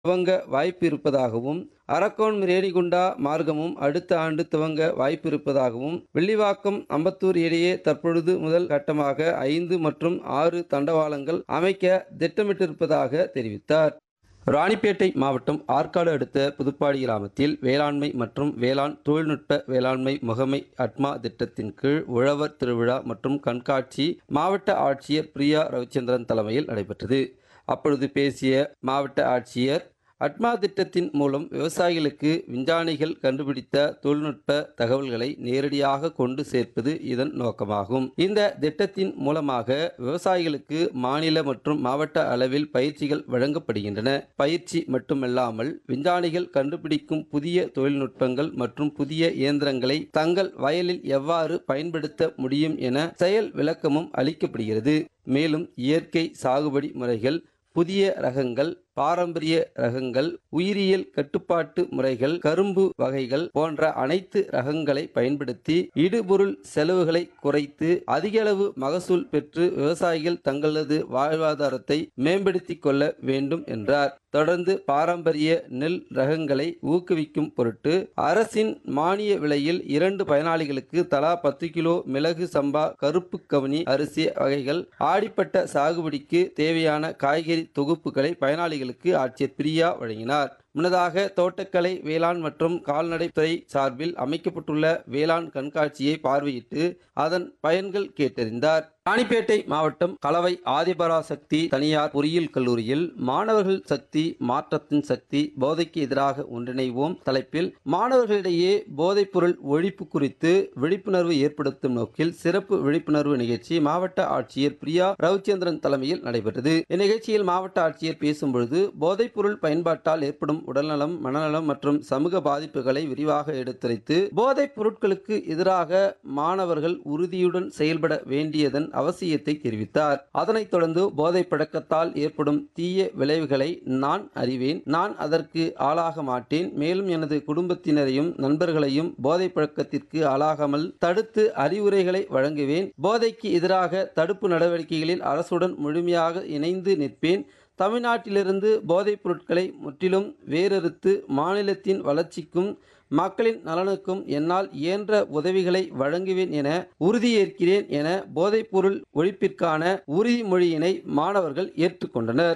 துவங்க வாய்ப்பு இருப்பதாகவும் அரக்கோணம் ரேணிகுண்டா மார்க்கமும் அடுத்த ஆண்டு துவங்க வாய்ப்பு இருப்பதாகவும் வெள்ளிவாக்கம் அம்பத்தூர் இடையே தற்பொழுது முதல் கட்டமாக ஐந்து மற்றும் ஆறு தண்டவாளங்கள் அமைக்க திட்டமிட்டிருப்பதாக தெரிவித்தார் ராணிப்பேட்டை மாவட்டம் ஆற்காடு அடுத்த புதுப்பாடி கிராமத்தில் வேளாண்மை மற்றும் வேளாண் தொழில்நுட்ப வேளாண்மை முகமை அட்மா திட்டத்தின் கீழ் உழவர் திருவிழா மற்றும் கண்காட்சி மாவட்ட ஆட்சியர் பிரியா ரவிச்சந்திரன் தலைமையில் நடைபெற்றது அப்பொழுது பேசிய மாவட்ட ஆட்சியர் அட்மா திட்டத்தின் மூலம் விவசாயிகளுக்கு விஞ்ஞானிகள் கண்டுபிடித்த தொழில்நுட்ப தகவல்களை நேரடியாக கொண்டு சேர்ப்பது இதன் நோக்கமாகும் இந்த திட்டத்தின் மூலமாக விவசாயிகளுக்கு மாநில மற்றும் மாவட்ட அளவில் பயிற்சிகள் வழங்கப்படுகின்றன பயிற்சி மட்டுமல்லாமல் விஞ்ஞானிகள் கண்டுபிடிக்கும் புதிய தொழில்நுட்பங்கள் மற்றும் புதிய இயந்திரங்களை தங்கள் வயலில் எவ்வாறு பயன்படுத்த முடியும் என செயல் விளக்கமும் அளிக்கப்படுகிறது மேலும் இயற்கை சாகுபடி முறைகள் புதிய ரகங்கள் பாரம்பரிய ரகங்கள் உயிரியல் கட்டுப்பாட்டு முறைகள் கரும்பு வகைகள் போன்ற அனைத்து ரகங்களை பயன்படுத்தி இடுபொருள் செலவுகளை குறைத்து அதிகளவு மகசூல் பெற்று விவசாயிகள் தங்களது வாழ்வாதாரத்தை மேம்படுத்திக் கொள்ள வேண்டும் என்றார் தொடர்ந்து பாரம்பரிய நெல் ரகங்களை ஊக்குவிக்கும் பொருட்டு அரசின் மானிய விலையில் இரண்டு பயனாளிகளுக்கு தலா பத்து கிலோ மிளகு சம்பா கருப்பு கவனி அரிசி வகைகள் ஆடிப்பட்ட சாகுபடிக்கு தேவையான காய்கறி தொகுப்புகளை பயனாளிகளுக்கு ஆட்சியர் பிரியா வழங்கினார் முன்னதாக தோட்டக்கலை வேளாண் மற்றும் கால்நடைத்துறை சார்பில் அமைக்கப்பட்டுள்ள வேளாண் கண்காட்சியை பார்வையிட்டு அதன் பயன்கள் கேட்டறிந்தார் ராணிப்பேட்டை மாவட்டம் கலவை ஆதிபராசக்தி தனியார் பொறியியல் கல்லூரியில் மாணவர்கள் சக்தி மாற்றத்தின் சக்தி போதைக்கு எதிராக ஒன்றிணைவோம் தலைப்பில் மாணவர்களிடையே போதைப்பொருள் ஒழிப்பு குறித்து விழிப்புணர்வு ஏற்படுத்தும் நோக்கில் சிறப்பு விழிப்புணர்வு நிகழ்ச்சி மாவட்ட ஆட்சியர் பிரியா ரவிச்சந்திரன் தலைமையில் நடைபெற்றது இந்நிகழ்ச்சியில் மாவட்ட ஆட்சியர் பேசும்பொழுது போதைப்பொருள் பயன்பாட்டால் ஏற்படும் உடல்நலம் மனநலம் மற்றும் சமூக பாதிப்புகளை விரிவாக எடுத்துரைத்து போதைப் பொருட்களுக்கு எதிராக மாணவர்கள் உறுதியுடன் செயல்பட வேண்டியதன் அவசியத்தை தெரிவித்தார் அதனைத் தொடர்ந்து போதை பழக்கத்தால் ஏற்படும் தீய விளைவுகளை நான் அறிவேன் நான் அதற்கு ஆளாக மாட்டேன் மேலும் எனது குடும்பத்தினரையும் நண்பர்களையும் போதை பழக்கத்திற்கு ஆளாகாமல் தடுத்து அறிவுரைகளை வழங்குவேன் போதைக்கு எதிராக தடுப்பு நடவடிக்கைகளில் அரசுடன் முழுமையாக இணைந்து நிற்பேன் தமிழ்நாட்டிலிருந்து போதைப் பொருட்களை முற்றிலும் வேறறுத்து மாநிலத்தின் வளர்ச்சிக்கும் மக்களின் நலனுக்கும் என்னால் இயன்ற உதவிகளை வழங்குவேன் என உறுதியேற்கிறேன் என போதைப்பொருள் ஒழிப்பிற்கான உறுதிமொழியினை மாணவர்கள் ஏற்றுக்கொண்டனர்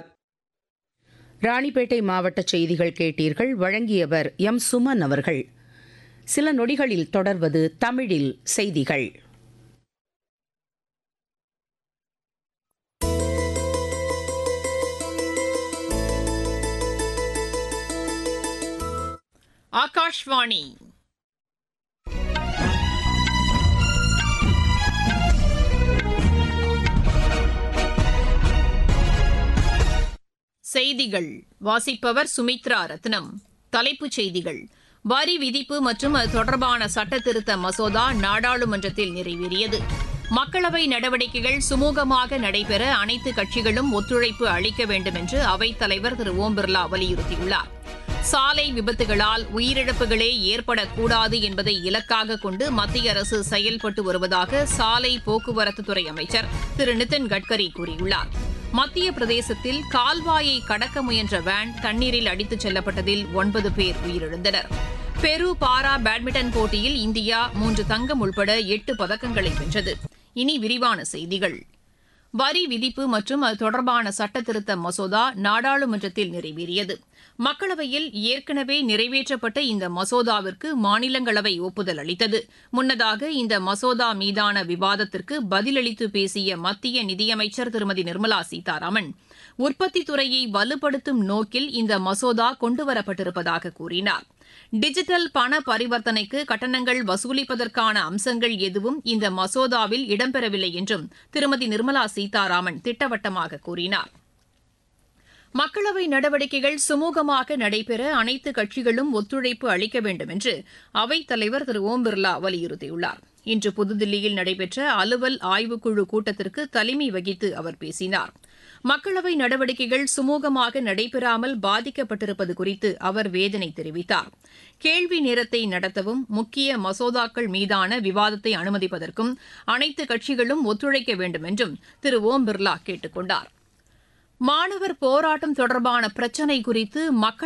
ராணிப்பேட்டை மாவட்ட செய்திகள் கேட்டீர்கள் வழங்கியவர் எம் சுமன் அவர்கள் சில நொடிகளில் தொடர்வது தமிழில் செய்திகள் ஆகாஷ்வாணி செய்திகள் வாசிப்பவர் சுமித்ரா ரத்னம் தலைப்புச் செய்திகள் வரி விதிப்பு மற்றும் அது தொடர்பான சட்ட திருத்த மசோதா நாடாளுமன்றத்தில் நிறைவேறியது மக்களவை நடவடிக்கைகள் சுமூகமாக நடைபெற அனைத்து கட்சிகளும் ஒத்துழைப்பு அளிக்க வேண்டும் என்று அவைத் தலைவர் திரு ஓம் பிர்லா வலியுறுத்தியுள்ளார் சாலை விபத்துகளால் உயிரிழப்புகளே ஏற்படக்கூடாது என்பதை இலக்காக கொண்டு மத்திய அரசு செயல்பட்டு வருவதாக சாலை போக்குவரத்துத்துறை அமைச்சர் திரு நிதின் கட்கரி கூறியுள்ளார் மத்திய பிரதேசத்தில் கால்வாயை கடக்க முயன்ற வேன் தண்ணீரில் அடித்துச் செல்லப்பட்டதில் ஒன்பது பேர் உயிரிழந்தனர் பெரு பாரா பேட்மிண்டன் போட்டியில் இந்தியா மூன்று தங்கம் உள்பட எட்டு பதக்கங்களை வென்றது இனி விரிவான செய்திகள் வரி விதிப்பு மற்றும் அது தொடர்பான சட்ட திருத்த மசோதா நாடாளுமன்றத்தில் நிறைவேறியது மக்களவையில் ஏற்கனவே நிறைவேற்றப்பட்ட இந்த மசோதாவிற்கு மாநிலங்களவை ஒப்புதல் அளித்தது முன்னதாக இந்த மசோதா மீதான விவாதத்திற்கு பதிலளித்து பேசிய மத்திய நிதியமைச்சர் திருமதி நிர்மலா சீதாராமன் உற்பத்தி துறையை வலுப்படுத்தும் நோக்கில் இந்த மசோதா கொண்டுவரப்பட்டிருப்பதாக கூறினார் டிஜிட்டல் பண பரிவர்த்தனைக்கு கட்டணங்கள் வசூலிப்பதற்கான அம்சங்கள் எதுவும் இந்த மசோதாவில் இடம்பெறவில்லை என்றும் திருமதி நிர்மலா சீதாராமன் திட்டவட்டமாக கூறினார் மக்களவை நடவடிக்கைகள் சுமூகமாக நடைபெற அனைத்து கட்சிகளும் ஒத்துழைப்பு அளிக்க வேண்டும் என்று அவைத் தலைவர் திரு ஓம் பிர்லா வலியுறுத்தியுள்ளார் இன்று புதுதில்லியில் நடைபெற்ற அலுவல் ஆய்வுக்குழு கூட்டத்திற்கு தலைமை வகித்து அவர் பேசினார் மக்களவை நடவடிக்கைகள் சுமூகமாக நடைபெறாமல் பாதிக்கப்பட்டிருப்பது குறித்து அவர் வேதனை தெரிவித்தார் கேள்வி நேரத்தை நடத்தவும் முக்கிய மசோதாக்கள் மீதான விவாதத்தை அனுமதிப்பதற்கும் அனைத்து கட்சிகளும் ஒத்துழைக்க வேண்டும் என்றும் திரு ஓம் பிர்லா கேட்டுக் கொண்டார் மாணவர் போராட்டம் தொடர்பான பிரச்சினை குறித்து மக்கள்